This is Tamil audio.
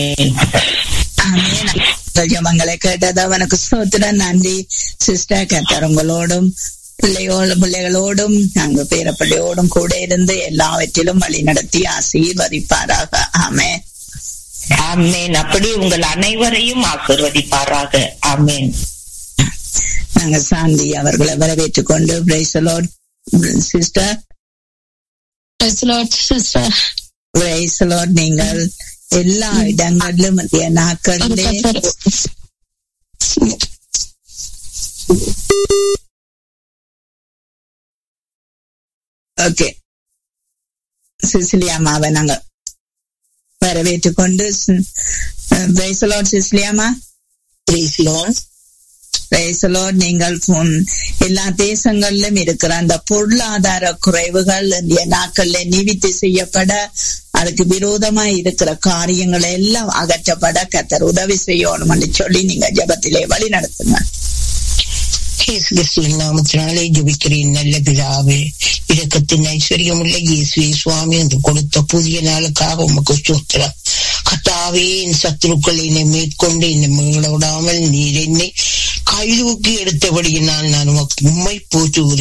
ஆமென். ஜெபங்களை கேட்டது அவனுக்கு ஸ்தோத்திரம் நன்றி சிஸ்டர் கத்தர் உங்களோடும் பிள்ளையோடும் பிள்ளைகளோடும் நாங்க பேர பிள்ளையோடும் கூட இருந்து எல்லாவற்றிலும் வழி நடத்தி ஆசீர்வதிப்பாராக ஆமே ஆமேன் அப்படி உங்கள் அனைவரையும் ஆசிர்வதிப்பாராக ஆமேன் நாங்க சாந்தி அவர்களை வரவேற்றுக் கொண்டு praise Lord sister Praise the Lord, sister. Praise Lord நீங்கள் எல்லா இடங்களிலும் மத்திய நாட்களிலே ஓகே சிசிலியாமாவை நாங்க வரவேற்றுக் கொண்டு பிரைசலோட் சிசிலியாமா பிரைசலோட் நீங்கள் உம், எல்லா தேசங்களிலும் இருக்கிற அந்த பொருளாதார குறைவுகள் இந்திய நாட்கள்ல நிவித்து செய்யப்பட அதுக்கு விரோதமா இருக்கிற காரியங்கள் எல்லாம் அகற்றப்பட கத்தர் உதவி செய்யணும் சொல்லி நீங்க ஜெபத்திலே வழி நடத்துங்க இயேசு கிறிஸ்துவின் நாமத்தினாலே ஜெபிக்கிறேன் நல்ல பிதாவே இரக்கத்தின் ஐஸ்வர்யமுள்ள இயேசுவே சுவாமி என்று கொடுத்த புதிய நாளுக்காக உமக்கு சோத்திரம் கத்தாவே என் சத்துருக்கள் என்னை மேற்கொண்டு என்னை மீள விடாமல் நீர் என்னை கைதூக்கி எடுத்தபடியினால் நான் உமக்கு உம்மை போற்றுகிறேன்